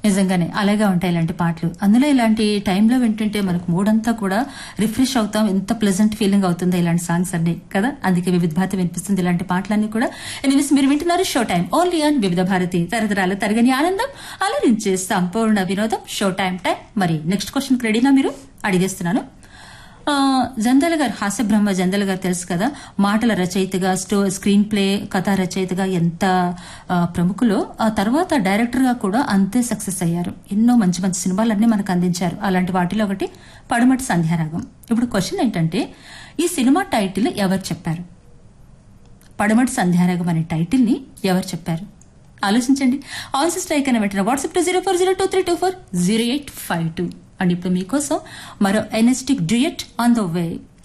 నిజంగానే అలాగే ఉంటాయి ఇలాంటి పాటలు అందులో ఇలాంటి టైంలో వింటుంటే మనకు మూడంతా కూడా రిఫ్రెష్ అవుతాం ఎంత ప్లెజెంట్ ఫీలింగ్ అవుతుందో ఇలాంటి సాంగ్స్ అన్ని కదా అందుకే వివిధ భారతి వినిపిస్తుంది ఇలాంటి పాటలన్నీ కూడా ఎనిమిస్ మీరు వింటున్నారు షో టైం ఓన్లీ ఆన్ వివిధ భారతి తరతరాల తరగని ఆనందం అలరించే సంపూర్ణ వినోదం షో టైం టైం మరి నెక్స్ట్ క్వశ్చన్ రెడీనా మీరు అడిగేస్తున్నాను ఆ, జందల్ గారు హాస్య బ్రహ్మ జందల్ గారు తెలుసు కదా మాటల రచయితగా స్టో స్క్రీన్ ప్లే కథా రచయితగా ఎంత ఆ, ప్రముఖులో ఆ తర్వాత డైరెక్టర్ గా కూడా అంతే సక్సెస్ అయ్యారు ఎన్నో మంచి మంచి సినిమాలన్నీ మనకు అందించారు అలాంటి వాటిలో ఒకటి పడమటి సంధ్యారాగం ఇప్పుడు క్వశ్చన్ ఏంటంటే ఈ సినిమా టైటిల్ ఎవరు చెప్పారు పడమటి సంధ్యారాగం అనే టైటిల్ ని ఎవరు చెప్పారు ఆలోచించండి ఆన్సర్ స్ట్రైక్ అని వెంటనే WhatsApp to zero four zero two three two four zero eight five two and ఇప్పుడు మీకోసం మరో energetic duet on the way